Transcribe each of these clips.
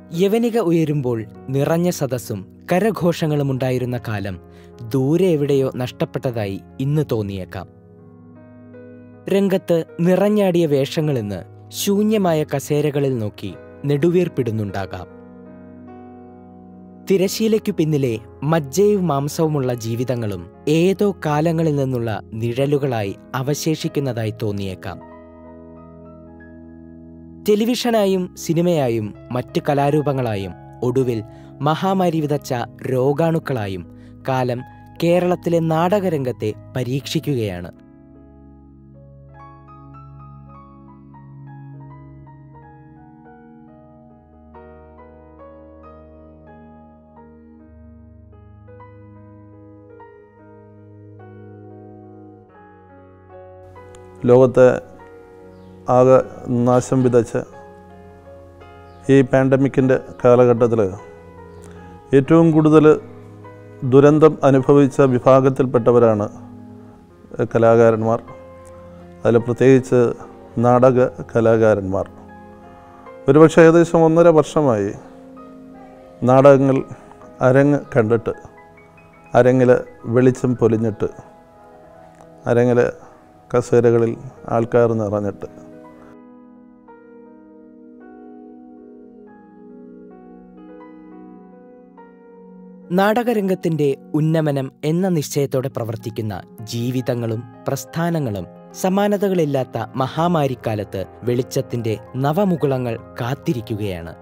യവനിക ഉയരുമ്പോൾ നിറഞ്ഞ സദസ്സും കരഘോഷങ്ങളും ഉണ്ടായിരുന്ന കാലം ദൂരെ എവിടെയോ നഷ്ടപ്പെട്ടതായി ഇന്ന് തോന്നിയേക്കാം രംഗത്ത് നിറഞ്ഞാടിയ വേഷങ്ങൾ ഇന്ന് ശൂന്യമായ കസേരകളിൽ നോക്കി നെടുവീർപ്പിടുന്നുണ്ടാകാം തിരശീലയ്ക്കു പിന്നിലെ മജ്ജയും മാംസവുമുള്ള ജീവിതങ്ങളും ഏതോ കാലങ്ങളിൽ നിന്നുള്ള നിഴലുകളായി അവശേഷിക്കുന്നതായി തോന്നിയേക്കാം ടെലിവിഷനായും സിനിമയായും മറ്റ് കലാരൂപങ്ങളായും ഒടുവിൽ മഹാമാരി വിതച്ച രോഗാണുക്കളായും കാലം കേരളത്തിലെ നാടകരംഗത്തെ പരീക്ഷിക്കുകയാണ് ലോകത്തെ ആകെ നാശം വിതച്ച് ഈ പാൻഡമിക്കിൻ്റെ കാലഘട്ടത്തിൽ ഏറ്റവും കൂടുതൽ ദുരന്തം അനുഭവിച്ച വിഭാഗത്തിൽപ്പെട്ടവരാണ് കലാകാരന്മാർ അതിൽ പ്രത്യേകിച്ച് നാടക കലാകാരന്മാർ ഒരുപക്ഷെ ഏകദേശം ഒന്നര വർഷമായി നാടകങ്ങൾ അരങ്ങ് കണ്ടിട്ട് അരങ്ങിൽ വെളിച്ചം പൊലിഞ്ഞിട്ട് അരങ്ങിൽ കസേരകളിൽ ആൾക്കാർ നിറഞ്ഞിട്ട് നാടകരംഗത്തിന്റെ ഉന്നമനം എന്ന നിശ്ചയത്തോടെ പ്രവർത്തിക്കുന്ന ജീവിതങ്ങളും പ്രസ്ഥാനങ്ങളും സമാനതകളില്ലാത്ത മഹാമാരിക്കാലത്ത് വെളിച്ചത്തിന്റെ നവമുകുളങ്ങൾ കാത്തിരിക്കുകയാണ്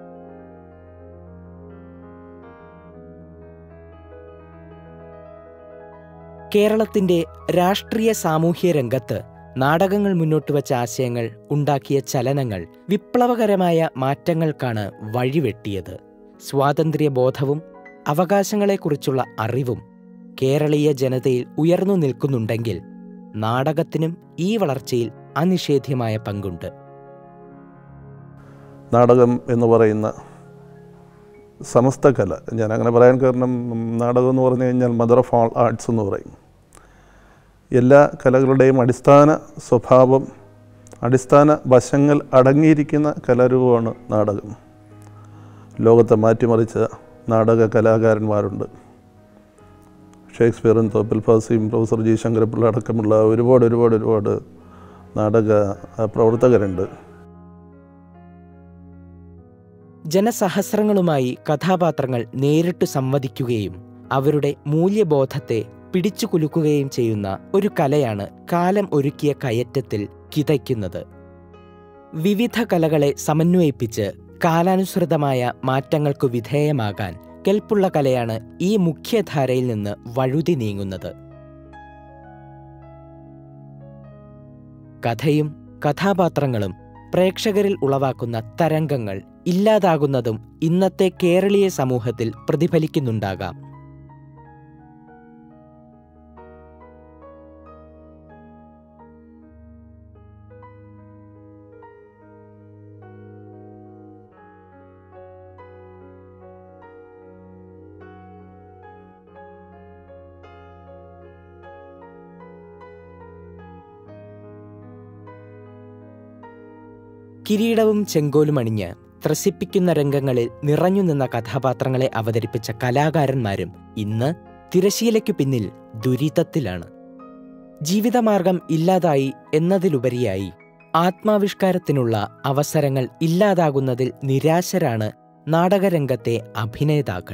കേരളത്തിന്റെ രാഷ്ട്രീയ സാമൂഹ്യ രംഗത്ത് നാടകങ്ങൾ മുന്നോട്ട് വച്ച ആശയങ്ങൾ ഉണ്ടാക്കിയ ചലനങ്ങൾ വിപ്ലവകരമായ മാറ്റങ്ങൾക്കാണ് വഴിവെട്ടിയത് സ്വാതന്ത്ര്യബോധവും അവകാശങ്ങളെക്കുറിച്ചുള്ള അറിവും കേരളീയ ജനതയിൽ ഉയർന്നു നിൽക്കുന്നുണ്ടെങ്കിൽ നാടകത്തിനും ഈ വളർച്ചയിൽ അനിഷേധ്യമായ പങ്കുണ്ട് നാടകം എന്ന് പറയുന്ന സമസ്ത കല ഞാൻ അങ്ങനെ പറയാൻ കാരണം നാടകം എന്ന് പറഞ്ഞു കഴിഞ്ഞാൽ മദർ ഓഫ് ഓൾ ആർട്സ് എന്ന് പറയും എല്ലാ കലകളുടെയും അടിസ്ഥാന സ്വഭാവം അടിസ്ഥാന വശങ്ങൾ അടങ്ങിയിരിക്കുന്ന കലാരൂപമാണ് നാടകം ലോകത്തെ മാറ്റിമറിച്ച നാടക കലാകാരന്മാരുണ്ട് ഷേക്സ്പിയറും തോപ്പിൽ ഫാസിയും പ്രൊഫസർ ജി ശങ്കരപ്പിള്ള അടക്കമുള്ള ഒരുപാട് ഒരുപാട് ഒരുപാട് നാടക ആ, പ്രവർത്തകരുണ്ട് ജനസഹസ്രങ്ങളുമായി കഥാപാത്രങ്ങൾ നേരിട്ട് സംവദിക്കുകയും അവരുടെ മൂല്യബോധത്തെ പിടിച്ചു കുലുക്കുകയും ചെയ്യുന്ന ഒരു കലയാണ് കാലം ഒരുക്കിയ കയറ്റത്തിൽ കിതയ്ക്കുന്നത് വിവിധ കലകളെ സമന്വയിപ്പിച്ച് കാലാനുസൃതമായ മാറ്റങ്ങൾക്കു വിധേയമാകാൻ കെൽപ്പുള്ള കലയാണ് ഈ മുഖ്യധാരയിൽ നിന്ന് വഴുതി നീങ്ങുന്നത് കഥയും കഥാപാത്രങ്ങളും പ്രേക്ഷകരിൽ ഉളവാക്കുന്ന തരംഗങ്ങൾ ഇല്ലാതാകുന്നതും ഇന്നത്തെ കേരളീയ സമൂഹത്തിൽ പ്രതിഫലിക്കുന്നുണ്ടാകാം കിരീടവും ചെങ്കോലും അണിഞ്ഞ് ത്രസിപ്പിക്കുന്ന രംഗങ്ങളിൽ നിറഞ്ഞു നിന്ന കഥാപാത്രങ്ങളെ അവതരിപ്പിച്ച കലാകാരന്മാരും ഇന്ന് തിരശീലയ്ക്കു പിന്നിൽ ദുരിതത്തിലാണ് ജീവിതമാർഗം ഇല്ലാതായി എന്നതിലുപരിയായി ആത്മാവിഷ്കാരത്തിനുള്ള അവസരങ്ങൾ ഇല്ലാതാകുന്നതിൽ നിരാശരാണ് നാടകരംഗത്തെ അഭിനേതാക്കൾ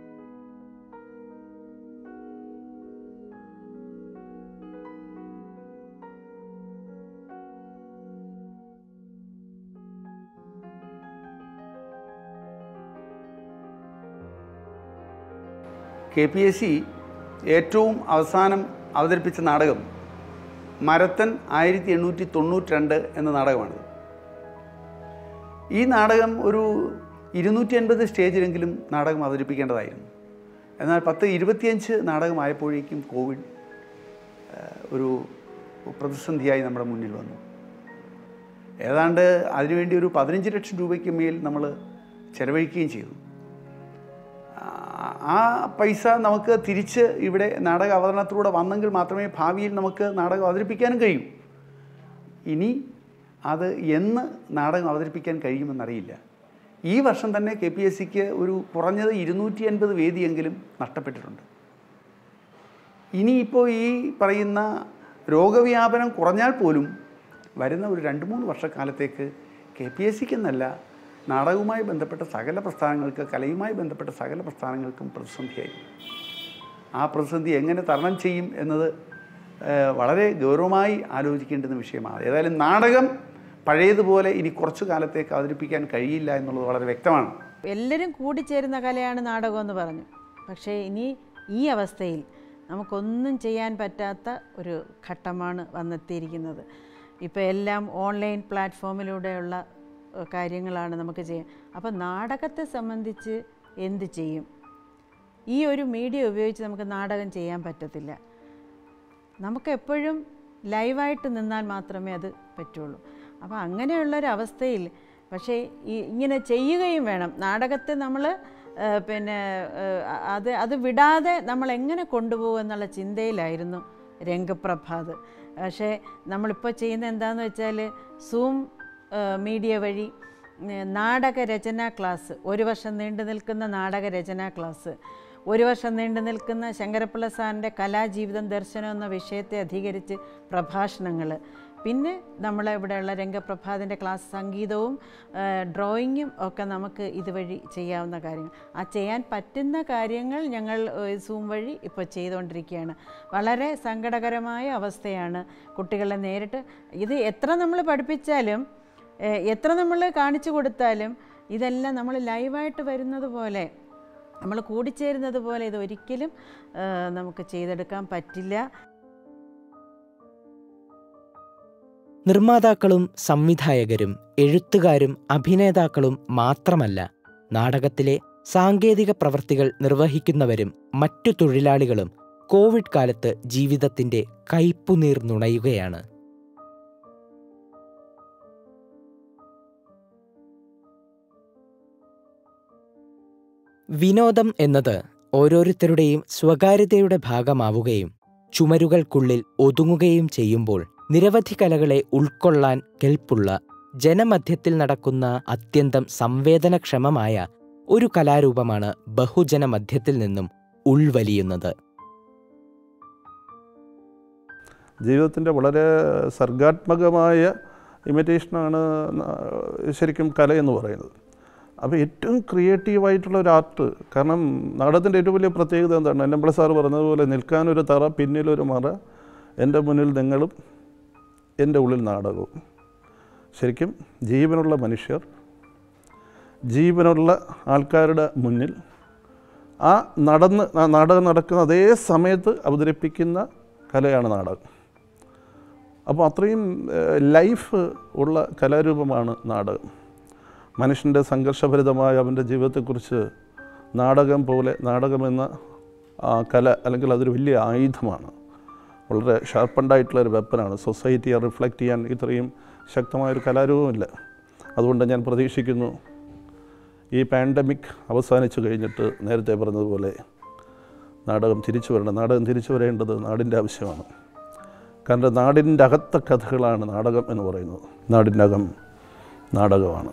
കെ പി എസ് സി ഏറ്റവും അവസാനം അവതരിപ്പിച്ച നാടകം മരത്തൻ ആയിരത്തി എണ്ണൂറ്റി തൊണ്ണൂറ്റി രണ്ട് എന്ന നാടകമാണ് ഈ നാടകം ഒരു ഇരുന്നൂറ്റി അൻപത് സ്റ്റേജിലെങ്കിലും നാടകം അവതരിപ്പിക്കേണ്ടതായിരുന്നു എന്നാൽ പത്ത് ഇരുപത്തിയഞ്ച് നാടകമായപ്പോഴേക്കും കോവിഡ് ആ, ഒരു പ്രതിസന്ധിയായി നമ്മുടെ മുന്നിൽ വന്നു ഏതാണ്ട് അതിനുവേണ്ടി ഒരു പതിനഞ്ച് ലക്ഷം രൂപയ്ക്ക് മേൽ നമ്മൾ ചെലവഴിക്കുകയും ചെയ്തു ആ- ആ പൈസ നമുക്ക് തിരിച്ച് ഇവിടെ നാടക അവതരണത്തിലൂടെ വന്നെങ്കിൽ മാത്രമേ ഭാവിയിൽ നമുക്ക് നാടകം അവതരിപ്പിക്കാനും കഴിയൂ ഇനി അത് എന്ന് നാടകം അവതരിപ്പിക്കാൻ കഴിയുമെന്നറിയില്ല ഈ വർഷം തന്നെ കെ പി എസ് സിക്ക് ഒരു കുറഞ്ഞത് ഇരുന്നൂറ്റി അൻപത് വേദിയെങ്കിലും നഷ്ടപ്പെട്ടിട്ടുണ്ട് ഇനിയിപ്പോൾ ഈ പറയുന്ന രോഗവ്യാപനം കുറഞ്ഞാൽ പോലും വരുന്ന ഒരു രണ്ട് മൂന്ന് വർഷക്കാലത്തേക്ക് കെ പി എസ് സിക്ക് എന്നല്ല നാടകവുമായി ബന്ധപ്പെട്ട സകല പ്രസ്ഥാനങ്ങൾക്ക് കലയുമായി ബന്ധപ്പെട്ട സകല പ്രസ്ഥാനങ്ങൾക്കും പ്രതിസന്ധിയായിരിക്കും ആ പ്രതിസന്ധി എങ്ങനെ തരണം ചെയ്യും എന്നത് ഏഹ്, വളരെ ഗൗരവമായി ആലോചിക്കേണ്ടുന്ന വിഷയമാണ് ഏതായാലും നാടകം പഴയതുപോലെ ഇനി കുറച്ചു കാലത്തേക്ക് അവതരിപ്പിക്കാൻ കഴിയില്ല എന്നുള്ളത് വളരെ വ്യക്തമാണ് എല്ലാവരും കൂടിച്ചേരുന്ന കലയാണ് നാടകം എന്ന് പറഞ്ഞു പക്ഷേ ഇനി ഈ അവസ്ഥയിൽ നമുക്കൊന്നും ചെയ്യാൻ പറ്റാത്ത ഒരു ഘട്ടമാണ് വന്നെത്തിയിരിക്കുന്നത് ഇപ്പോൾ എല്ലാം ഓൺലൈൻ പ്ലാറ്റ്ഫോമിലൂടെയുള്ള ഏഹ്, കാര്യങ്ങളാണ് നമുക്ക് ചെയ്യാൻ അപ്പോൾ നാടകത്തെ സംബന്ധിച്ച് എന്ത് ചെയ്യും ഈ ഒരു മീഡിയ ഉപയോഗിച്ച് നമുക്ക് നാടകം ചെയ്യാൻ പറ്റത്തില്ല നമുക്ക് എപ്പോഴും ലൈവായിട്ട് നിന്നാൽ മാത്രമേ അത് പറ്റുള്ളൂ അപ്പോൾ അങ്ങനെയുള്ളൊരവസ്ഥയിൽ പക്ഷേ ഈ ഇങ്ങനെ ചെയ്യുകയും വേണം നാടകത്തെ നമ്മൾ പിന്നെ ഏഹ്, അത് അത് വിടാതെ നമ്മൾ എങ്ങനെ കൊണ്ടുപോകും എന്നുള്ള ചിന്തയിലായിരുന്നു രംഗപ്രഭാത് പക്ഷേ നമ്മളിപ്പോൾ ചെയ്യുന്ന എന്താണെന്ന് വെച്ചാൽ സൂം മീഡിയ വഴി ഏഹ്, നാടകരചനാ ക്ലാസ് ഒരു വർഷം നീണ്ടു നിൽക്കുന്ന നാടകരചനാ ക്ലാസ് ഒരു വർഷം നീണ്ടു നിൽക്കുന്ന ശങ്കരപ്പിള്ള സാറിൻ്റെ കലാജീവിതം ദർശനം എന്ന വിഷയത്തെ അധികരിച്ച് പ്രഭാഷണങ്ങൾ പിന്നെ നമ്മളെ ഇവിടെയുള്ള രംഗപ്രഭാതിൻ്റെ ക്ലാസ് സംഗീതവും ഏഹ്, ഡ്രോയിങ്ങും ഒക്കെ നമുക്ക് ഇതുവഴി ചെയ്യാവുന്ന കാര്യങ്ങൾ ആ ചെയ്യാൻ പറ്റുന്ന കാര്യങ്ങൾ ഞങ്ങൾ ഏഹ്, സൂം വഴി ഇപ്പോൾ ചെയ്തുകൊണ്ടിരിക്കുകയാണ് വളരെ സങ്കടകരമായ അവസ്ഥയാണ് കുട്ടികളെ നേരിട്ട് ഇത് എത്ര നമ്മൾ പഠിപ്പിച്ചാലും ഏഹ്, എത്ര നമ്മൾ കാണിച്ചു കൊടുത്താലും ഇതെല്ലാം നമ്മൾ ലൈവായിട്ട് വരുന്നത് പോലെ നമ്മൾ കൂടിച്ചേരുന്നത് പോലെ ഇത് ഒരിക്കലും ഏഹ്, നമുക്ക് ചെയ്തെടുക്കാൻ പറ്റില്ല നിർമ്മാതാക്കളും സംവിധായകരും എഴുത്തുകാരും അഭിനേതാക്കളും മാത്രമല്ല നാടകത്തിലെ സാങ്കേതിക പ്രവർത്തികൾ നിർവഹിക്കുന്നവരും മറ്റു തൊഴിലാളികളും കോവിഡ് കാലത്ത് ജീവിതത്തിന്റെ കയ്പുനീർ നുണയുകയാണ് വിനോദം എന്നത് ഓരോരുത്തരുടെയും സ്വകാര്യതയുടെ ഭാഗമാവുകയും ചുമരുകൾക്കുള്ളിൽ ഒതുങ്ങുകയും ചെയ്യുമ്പോൾ നിരവധി കലകളെ ഉൾക്കൊള്ളാൻ കെൽപ്പുള്ള ജനമധ്യത്തിൽ നടക്കുന്ന അത്യന്തം സംവേദനക്ഷമമായ ഒരു കലാരൂപമാണ് ബഹുജന മധ്യത്തിൽ നിന്നും ഉൾവലിയുന്നത് ജീവിതത്തിൻ്റെ വളരെ സർഗാത്മകമായ ഇമിറ്റേഷനാണ് ശരിക്കും കല എന്ന് പറയുന്നത് അപ്പോൾ ഏറ്റവും ക്രിയേറ്റീവായിട്ടുള്ള ഒരു ആർട്ട് കാരണം നാടകത്തിൻ്റെ ഏറ്റവും വലിയ പ്രത്യേകത എന്താണ് എന്നമ്പിള സാറ് പറഞ്ഞതുപോലെ നിൽക്കാനൊരു തറ പിന്നിലൊരു മറ എൻ്റെ മുന്നിൽ നിങ്ങളും എൻ്റെ ഉള്ളിൽ നാടകവും ശരിക്കും ജീവനുള്ള മനുഷ്യർ ജീവനുള്ള ആൾക്കാരുടെ മുന്നിൽ ആ നടന്ന് ആ നാടകം നടക്കുന്ന അതേ സമയത്ത് അവതരിപ്പിക്കുന്ന കലയാണ് നാടകം അപ്പോൾ അത്രയും ഏഹ്, ലൈഫ് ഉള്ള കലാരൂപമാണ് നാടകം മനുഷ്യൻ്റെ സംഘർഷഭരിതമായ അവൻ്റെ ജീവിതത്തെക്കുറിച്ച് നാടകം പോലെ നാടകമെന്ന ആ കല അല്ലെങ്കിൽ അതൊരു വലിയ ആയുധമാണ് വളരെ ഷാർപ്പണ്ടായിട്ടുള്ള ഒരു വെപ്പനാണ് സൊസൈറ്റിയെ റിഫ്ലക്റ്റ് ചെയ്യാൻ ഇത്രയും ശക്തമായൊരു കലാരൂപമില്ല അതുകൊണ്ട് ഞാൻ പ്രതീക്ഷിക്കുന്നു ഈ പാൻഡമിക് അവസാനിച്ചു കഴിഞ്ഞിട്ട് നേരത്തെ പറഞ്ഞതുപോലെ നാടകം തിരിച്ചു വരണം നാടകം തിരിച്ചു വരേണ്ടത് നാടിൻ്റെ ആവശ്യമാണ് കാരണം നാടിൻ്റെ അകത്ത കഥകളാണ് നാടകം എന്ന് പറയുന്നത് നാടിൻ്റെ അകം നാടകമാണ്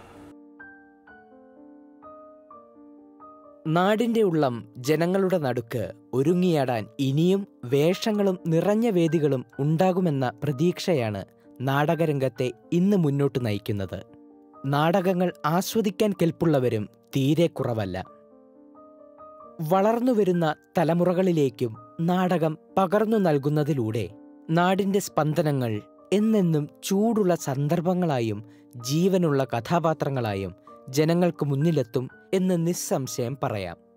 നാടിന്റെ ഉള്ളം ജനങ്ങളുടെ നടുക്ക് ഒരുങ്ങിയാടാൻ ഇനിയും വേഷങ്ങളും നിറഞ്ഞ വേദികളും ഉണ്ടാകുമെന്ന പ്രതീക്ഷയാണ് നാടകരംഗത്തെ ഇന്ന് മുന്നോട്ട് നയിക്കുന്നത് നാടകങ്ങൾ ആസ്വദിക്കാൻ കെൽപ്പുള്ളവരും തീരെ കുറവല്ല വളർന്നുവരുന്ന തലമുറകളിലേക്കും നാടകം പകർന്നു നൽകുന്നതിലൂടെ നാടിന്റെ സ്പന്ദനങ്ങൾ എന്നെന്നും ചൂടുള്ള സന്ദർഭങ്ങളായും ജീവനുള്ള കഥാപാത്രങ്ങളായും ജനങ്ങൾക്ക് മുന്നിലെത്തും എന്ന് നിസ്സംശയം പറയാം